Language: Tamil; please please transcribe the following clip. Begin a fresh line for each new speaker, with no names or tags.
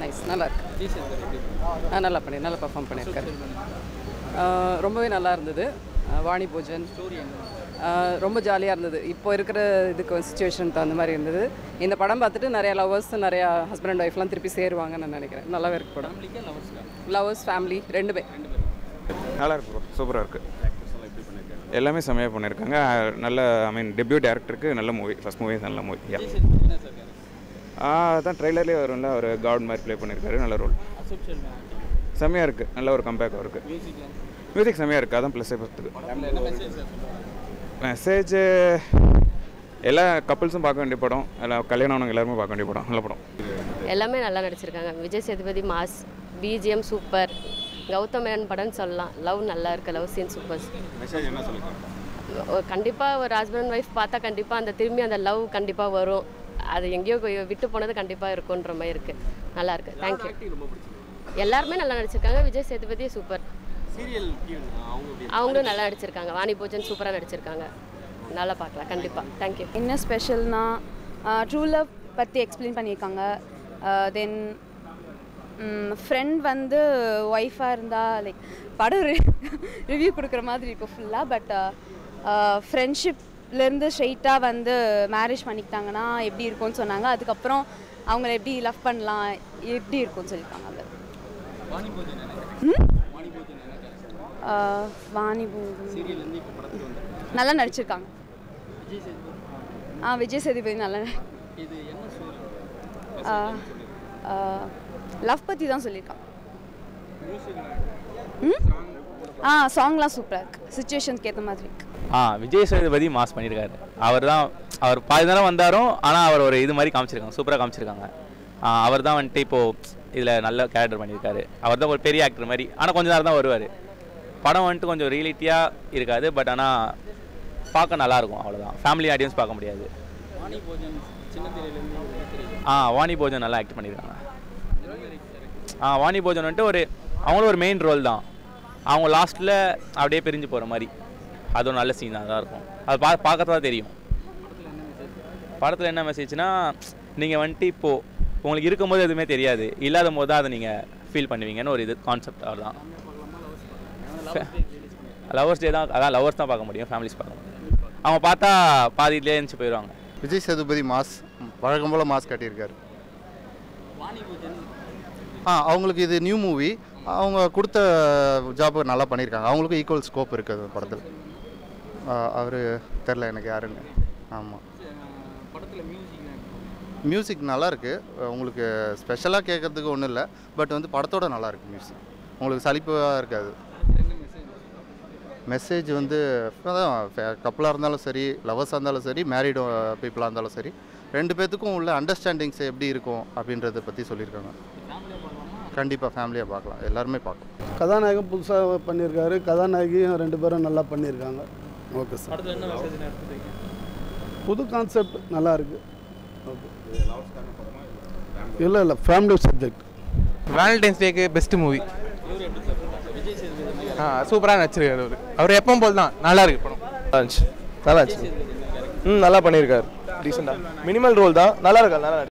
நைஸ் நல்லா இருக்கு ஆ நல்லா பண்ணி நல்லா பர்ஃபார்ம் பண்ணியிருக்காரு ஆ, ரொம்பவே நல்லா இருந்தது ஆ, வாணி பூஜன் ஆ, ரொம்ப ஜாலியாக இருந்தது இப்போ இருக்கிற இதுக்கு சுச்சுவேஷன் தகுந்த மாதிரி இருந்தது இந்த படம் பார்த்துட்டு நிறைய லவர்ஸ் நிறையா ஹஸ்பண்ட் அண்ட் ஒய்ஃப்லாம் திருப்பி சேருவாங்கன்னு நான் நினைக்கிறேன் நல்லாவே இருக்கு படம் லவர்ஸ் ஃபேமிலி ரெண்டுமே
நல்லா இருக்கு ப்ரோ சூப்பராக இருக்கு எல்லாமே செம்மையாக பண்ணியிருக்காங்க நல்ல ஐ மீன் டெபியூ டேரக்டருக்கு நல்ல மூவி ஃபர்ஸ்ட் மூவி நல்ல மூவி யா ஆ அதான் ட்ரெய்லர்லேயே வரும்ல ஒரு காட் மாதிரி ப்ளே பண்ணியிருக்காரு நல்ல ரோல் செம்மையாக இருக்குது நல்ல ஒரு கம்பேக் இருக்கு மியூசிக் செம்மையாக இருக்குது அதான் ப்ளஸ்ஸே பத்துக்கு மெசேஜ் எல்லா கப்புள்ஸும் பார்க்க வேண்டிய படம் எல்லாம் கல்யாணம் ஆனவங்க எல்லாருமே பார்க்க வேண்டிய படம் நல்ல படம்
எல்லாமே நல்லா நடிச்சிருக்காங்க Vijay Sethupathi mass BGM super Gautham Menon படம்னு சொல்லலாம் லவ் நல்லா இருக்கு லவ் சீன் சூப்பர்
மெசேஜ் என்ன சொல்லியிருக்காங்க
கண்டிப்பாக ஒரு ஹஸ்பண்ட் அண்ட் ஒய்ஃப் பார்த்தா கண்டிப்பாக அந்த திரும்பி அந்த லவ் கண்டிப்பாக வரும் அது எங்கேயோ போய் விட்டு போனது கண்டிப்பாக இருக்குன்ற மாதிரி இருக்குது நல்லா இருக்கு தேங்க்யூ எல்லாருமே நல்லா நடிச்சிருக்காங்க விஜய் சேதுபதி சூப்பர் அவங்களும் நல்லா நடிச்சிருக்காங்க வாணி பூஜன் சூப்பராக நடிச்சிருக்காங்க நல்லா பார்க்கலாம் கண்டிப்பாக தேங்க்யூ
என்ன ஸ்பெஷல்னா ட்ரூ லவ் பற்றி எக்ஸ்பிளைன் பண்ணியிருக்காங்க தென் ஃப்ரெண்ட் வந்து ஒய்ஃபாக இருந்தால் லைக் படம் ரிவ்யூ கொடுக்குற மாதிரி இருக்கும் ஃபுல்லாக பட் ஃப்ரெண்ட்ஷிப்லேருந்து ஸ்ட்ரெயிட்டாக வந்து மேரேஜ் பண்ணிக்கிட்டாங்கன்னா எப்படி இருக்கும்னு சொன்னாங்க அதுக்கப்புறம் அவங்கள எப்படி லவ் பண்ணலாம் எப்படி இருக்கும்னு சொல்லியிருக்காங்க அது ம்? ஆஹ், வாணி பூஜன் நல்லா நடிச்சிருக்காங்க ஆ விஜய் சேதுபதி நல்லா லவ் பற்றி தான் சொல்லியிருக்காங்க ம்? ஆ சாங்லாம் சூப்பராக இருக்குது சுச்சுவேஷனுக்கு ஏற்ற மாதிரி இருக்கு
ஆ விஜய் சேதுபதி மாஸ் பண்ணியிருக்காரு அவர் தான் அவர் பாதி நேரம் வந்தாரும் ஆனால் அவர் ஒரு இது மாதிரி காமிச்சிருக்காங்க சூப்பராக காமிச்சிருக்காங்க அவர் தான் வந்துட்டு இப்போது இதில் நல்ல கேரக்டர் பண்ணியிருக்காரு அவர் தான் ஒரு பெரிய ஆக்டர் மாதிரி ஆனால் கொஞ்ச நேரம் தான் வருவார் படம் வந்துட்டு கொஞ்சம் ரியலிட்டியாக இருக்காது பட் ஆனால் பார்க்க நல்லாயிருக்கும் அவ்வளோதான் ஃபேமிலி ஆடியன்ஸ் பார்க்க முடியாது ஆ வாணி போஜன் நல்லா ஆக்ட் பண்ணியிருக்காங்க ஆ வாணி போஜன் வந்துட்டு ஒரு அவங்களும் ஒரு மெயின் ரோல் தான் அவங்க லாஸ்ட்டில் அப்படியே பிரிஞ்சு போகிற மாதிரி அது ஒரு நல்ல சீன் தான் இருக்கும் அது பா பார்க்கறது தான் தெரியும் படத்தில் என்ன மெசேஜ்னா நீங்கள் வந்துட்டு இப்போது உங்களுக்கு இருக்கும்போது எதுவுமே தெரியாது இல்லாத போது தான் அதை நீங்கள் ஃபீல் பண்ணுவீங்கன்னு ஒரு இது கான்செப்ட் அவர் தான் லவர்ஸ் டே தான் அதான் லவர்ஸ் தான் பார்க்க முடியும் ஃபேமிலிஸ் பார்க்க முடியும் அவங்க பார்த்தா பாதியிலே இருந்துச்சு போயிடுவாங்க
விஜய் சேதுபதி மாஸ் வழக்கம் போல் மாஸ் காட்டியிருக்காரு ஆ அவங்களுக்கு இது நியூ மூவி அவங்க கொடுத்த ஜாபுக்கு நல்லா பண்ணியிருக்காங்க அவங்களுக்கும் ஈக்குவல் ஸ்கோப் இருக்குது அந்த படத்தில் அவர் தெரில எனக்கு யாருன்னு ஆமாம் மியூசிக் நல்லா இருக்கு உங்களுக்கு ஸ்பெஷலாக கேட்கறதுக்கு ஒன்றும் இல்லை பட் வந்து படத்தோட நல்லா இருக்கு மியூசிக் உங்களுக்கு சலிப்பாக இருக்காது மெசேஜ் வந்து அதான் கப்பலாக இருந்தாலும் சரி லவர்ஸாக இருந்தாலும் சரி மேரிடு பீப்புளாக இருந்தாலும் சரி ரெண்டு பேர்த்துக்கும் உள்ள அண்டர்ஸ்டாண்டிங்ஸ் எப்படி இருக்கும் அப்படின்றத பற்றி சொல்லியிருக்காங்க கண்டிப்பாக ஃபேமிலியாக பார்க்கலாம் எல்லாருமே பார்க்கலாம்
கதாநாயகன் புதுசாக பண்ணியிருக்காரு கதாநாயகியும் ரெண்டு பேரும் நல்லா பண்ணியிருக்காங்க ஓகே சார் புது கான்செப்ட் நல்லா இருக்கு ஓகே இல்லை இல்லை ஃபேமிலி சப்ஜெக்ட்
வேலண்டைன்ஸ் டேக்கு பெஸ்ட் மூவி ஆ சூப்பராக நடிச்சிருக்காரு அவர் அவர் எப்பவும் போல் தான் நல்லா இருக்கு படம்
நல்லா இருந்துச்சு நல்லா இருந்துச்சு ம் நல்லா பண்ணியிருக்காரு ரீசெண்டாக மினிமல் ரோல் தான் நல்லா இருக்கா நல்லா